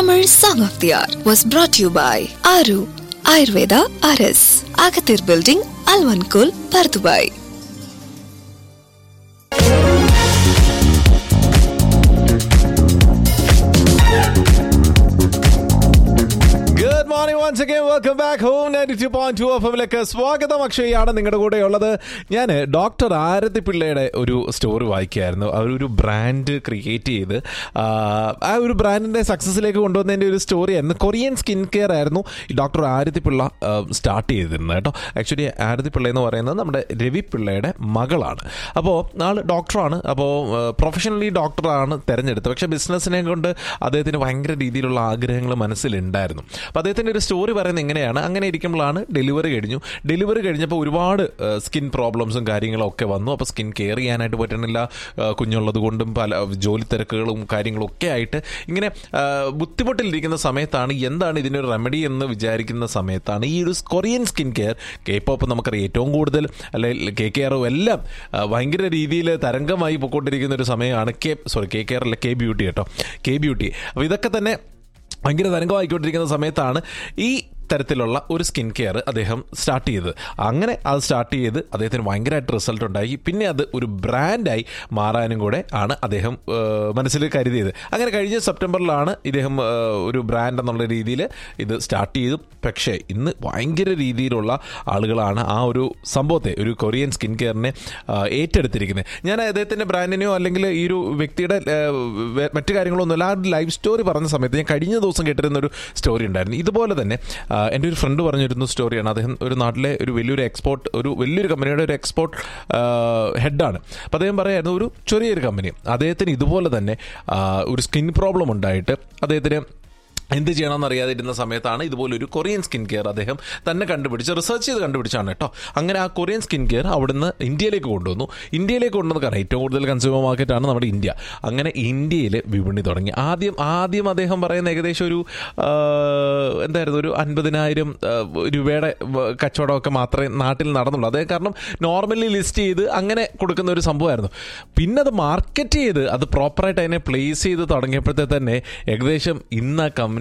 Tamil Song of the Hour was brought to you by Aru Ayurveda RS, Agathir Building, Alvankul, Pardubai. Good morning once again welcome back home ninety two point two F എമ്മിലേക്ക് സ്വാഗതം അക്ഷയാണ് നിങ്ങളുടെ കൂടെ ഉള്ളത് ഞാൻ doctor ആരതി പിള്ളയുടെ ഒരു story വായിക്കുകയായിരുന്നു അവരൊരു ബ്രാൻഡ് ക്രിയേറ്റ് ചെയ്ത് ആ, ആ ഒരു ബ്രാൻഡിന്റെ സക്സസിലേക്ക് കൊണ്ടുവന്നതിന്റെ ഒരു സ്റ്റോറി ആയിരുന്നു കൊറിയൻ സ്കിൻ കെയർ ആയിരുന്നു ഈ ഡോക്ടർ ആരതി പിള്ള സ്റ്റാർട്ട് ചെയ്തിരുന്നത് കേട്ടോ ആക്ച്വലി ആരതി പിള്ള എന്ന് പറയുന്നത് നമ്മുടെ രവി പിള്ളയുടെ മകളാണ് അപ്പോൾ ആൾ ഡോക്ടറാണ് അപ്പോൾ പ്രൊഫഷണലി ഡോക്ടറാണ് തിരഞ്ഞെടുത്തത് പക്ഷേ ബിസിനസ്സിനെ കൊണ്ട് അദ്ദേഹത്തിന് ഭയങ്കര രീതിയിലുള്ള ആഗ്രഹങ്ങൾ മനസ്സിലുണ്ടായിരുന്നു അപ്പോൾ അദ്ദേഹത്തിൻ്റെ ഒരു സ്റ്റോറി പറയുന്നത് എങ്ങനെയാണ് അങ്ങനെ ഇരിക്കുമ്പോഴാണ് ഡെലിവറി കഴിഞ്ഞു ഡെലിവറി കഴിഞ്ഞപ്പോൾ ഒരുപാട് സ്കിൻ പ്രോബ്ലംസും കാര്യങ്ങളും ഒക്കെ വന്നു അപ്പോൾ സ്കിൻ കെയർ ചെയ്യാനായിട്ട് പറ്റണില്ല ആ, കുഞ്ഞുള്ളത് കൊണ്ടും പല ജോലി തിരക്കുകളും കാര്യങ്ങളും ഒക്കെ ആയിട്ട് ഇങ്ങനെ ആ, ബുദ്ധിമുട്ടിലിരിക്കുന്ന സമയത്താണ് എന്താണ് ഇതിനൊരു റെമഡി എന്ന് വിചാരിക്കുന്ന സമയത്താണ് ഈ ഒരു Korean skin care K pop നമുക്കറിയാം ഏറ്റവും കൂടുതൽ അല്ലെങ്കിൽ കെ കെ ആറും എല്ലാം ആ, ഭയങ്കര രീതിയിൽ തരംഗമായി പൊക്കോണ്ടിരിക്കുന്ന ഒരു സമയമാണ് K sorry K K R അല്ല കെ ബ്യൂട്ടി കേട്ടോ കെ ബ്യൂട്ടി അപ്പോൾ ഇതൊക്കെ തന്നെ ഭയങ്കര തരംഗമായിക്കൊണ്ടിരിക്കുന്ന സമയത്താണ് ഈ തരത്തിലുള്ള ഒരു സ്കിൻ കെയർ അദ്ദേഹം സ്റ്റാർട്ട് ചെയ്തത് അങ്ങനെ അത് സ്റ്റാർട്ട് ചെയ്ത് അദ്ദേഹത്തിന് ഭയങ്കരമായിട്ട് റിസൾട്ട് ഉണ്ടായി പിന്നെ അത് ഒരു ബ്രാൻഡായി മാറാനും കൂടെ ആണ് അദ്ദേഹം ആ, മനസ്സിൽ കരുതിയത് അങ്ങനെ കഴിഞ്ഞ സെപ്റ്റംബറിലാണ് ഇദ്ദേഹം ആ, ഒരു ബ്രാൻഡ് എന്നുള്ള രീതിയിൽ ഇത് സ്റ്റാർട്ട് ചെയ്തു പക്ഷേ ഇന്ന് ഭയങ്കര രീതിയിലുള്ള ആളുകളാണ് ആ ഒരു സംഭവത്തെ ഒരു കൊറിയൻ സ്കിൻ കെയറിനെ ആ, ഏറ്റെടുത്തിരിക്കുന്നത് ഞാൻ അദ്ദേഹത്തിൻ്റെ ബ്രാൻഡിനെയോ അല്ലെങ്കിൽ ഈ ഒരു വ്യക്തിയുടെ ആ, വേ- മറ്റു കാര്യങ്ങളൊന്നുമില്ല ആ ഒരു ലൈഫ് സ്റ്റോറി പറഞ്ഞ സമയത്ത് ഞാൻ കഴിഞ്ഞ ദിവസം കേട്ടിരുന്ന ഒരു സ്റ്റോറി ഉണ്ടായിരുന്നു ഇതുപോലെ തന്നെ ആ, എൻ്റെ ഒരു ഫ്രണ്ട് പറഞ്ഞിരുന്ന സ്റ്റോറിയാണ് അദ്ദേഹം ഒരു നാട്ടിലെ ഒരു വലിയൊരു എക്സ്പോർട്ട് ഒരു വലിയൊരു കമ്പനിയുടെ ഒരു എക്സ്പോർട്ട് ഹെഡാണ് അപ്പോൾ അദ്ദേഹം പറയായിരുന്നു ഒരു ചെറിയൊരു കമ്പനി അദ്ദേഹത്തിന് ഇതുപോലെ തന്നെ ആ, ഒരു സ്കിൻ പ്രോബ്ലം ഉണ്ടായിട്ട് അദ്ദേഹത്തിന് എന്ത് ചെയ്യണമെന്ന് അറിയാതിരുന്ന സമയത്താണ് ഇതുപോലെ ഒരു കൊറിയൻ സ്കിൻ കെയർ അദ്ദേഹം തന്നെ കണ്ടുപിടിച്ച് റിസർച്ച് ചെയ്ത് കണ്ടുപിടിച്ചാണ് കേട്ടോ അങ്ങനെ ആ കൊറിയൻ സ്കിൻ കെയർ അവിടുന്ന് ഇന്ത്യയിലേക്ക് കൊണ്ടുവന്നു ഇന്ത്യയിലേക്ക് കൊണ്ടുവന്നത് കാരണം ഏറ്റവും കൂടുതൽ കൺസ്യൂമർ മാർക്കറ്റാണ് നമ്മുടെ ഇന്ത്യ അങ്ങനെ ഇന്ത്യയിൽ വിപണി തുടങ്ങി ആദ്യം ആദ്യം അദ്ദേഹം പറയുന്ന ഏകദേശം ഒരു ആ, എന്തായിരുന്നു ഒരു അൻപതിനായിരം ആ, രൂപയുടെ വ- കച്ചവടമൊക്കെ മാത്രമേ നാട്ടിൽ നടന്നുള്ളൂ അതേ കാരണം നോർമലി ലിസ്റ്റ് ചെയ്ത് അങ്ങനെ കൊടുക്കുന്ന ഒരു സംഭവമായിരുന്നു പിന്നെ അത് മാർക്കറ്റ് ചെയ്ത് അത് പ്രോപ്പറായിട്ട് അതിനെ പ്ലേസ് ചെയ്ത് തുടങ്ങിയപ്പോഴത്തെ തന്നെ ഏകദേശം ഇന്ന് ആ കമ്പനി